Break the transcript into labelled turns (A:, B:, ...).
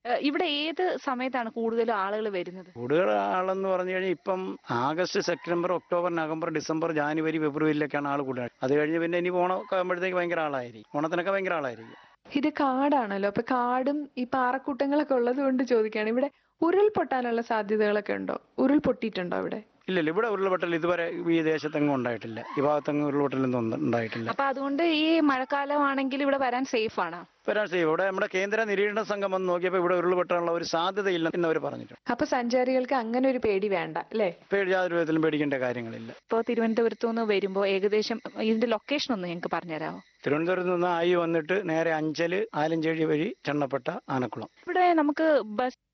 A: ഏഹ് ഇവിടെ ഏത് സമയത്താണ് കൂടുതലും ആളുകൾ വരുന്നത്
B: കൂടുതൽ ആളെന്ന് പറഞ്ഞു കഴിഞ്ഞാൽ ഇപ്പം August September October November December ജാനുവരി ഫെബ്രുവരിയിലൊക്കെയാണ് ആൾ കൂടുതൽ അത് കഴിഞ്ഞ് പിന്നെ ഇനി ഓണമൊക്കെ ആകുമ്പോഴത്തേക്ക് ഭയങ്കര ആളായിരിക്കും ഓണത്തിനൊക്കെ ഭയങ്കര ആളായിരിക്കും
C: ഇത് കാടാണല്ലോ അപ്പൊ കാടും ഈ പാറക്കൂട്ടങ്ങളൊക്കെ ഉള്ളത് കൊണ്ട് ചോദിക്കുകയാണ് ഇവിടെ ഉരുൾപൊട്ടാനുള്ള സാധ്യതകളൊക്കെ ഉണ്ടോ ഉരുൾ പൊട്ടിയിട്ടുണ്ടോ ഇവിടെ
B: ഇല്ലില്ല ഇവിടെ ഉരുൾപൊട്ടൽ ഇതുവരെ ഈ ദേശത്തെങ്ങും ഉണ്ടായിട്ടില്ല ഈ ഭാഗത്തെങ്ങും ഉരുൾപൊട്ടലൊന്നും ഒന്നും ഉണ്ടായിട്ടില്ല
A: അപ്പൊ അതുകൊണ്ട് ഈ മഴക്കാലമാണെങ്കിൽ ഇവിടെ വരാൻ സേഫ് ആണ്
B: വരാൻ ചെയ്യും ഇവിടെ നമ്മുടെ കേന്ദ്ര നിരീക്ഷണ സംഘം വന്ന് നോക്കിയപ്പോൾ ഇവിടെ ഉരുൾപൊട്ടാനുള്ള ഒരു സാധ്യതയില്ല എന്ന് അവർ പറഞ്ഞിട്ടുണ്ട്
C: അപ്പൊ സഞ്ചാരികൾക്ക് അങ്ങനെ ഒരു പേടി വേണ്ട അല്ലേ
B: പേടി യാതൊരു വിധത്തിലും പേടിക്കേണ്ട കാര്യങ്ങളില്ല
A: ഇപ്പോൾ തിരുവനന്തപുരത്തു നിന്ന് വരുമ്പോൾ ഏകദേശം ഇതിന്റെ ലൊക്കേഷൻ ഒന്ന് ഞങ്ങൾക്ക് പറഞ്ഞുതരാമോ
B: തിരുവനന്തപുരത്ത് നിന്ന് ആയി വന്നിട്ട് നേരെ അഞ്ചല് ആലഞ്ചേഴി വഴി ചണ്ണപ്പെട്ട ആനക്കുളം
A: ഇവിടെ നമുക്ക് ബസ്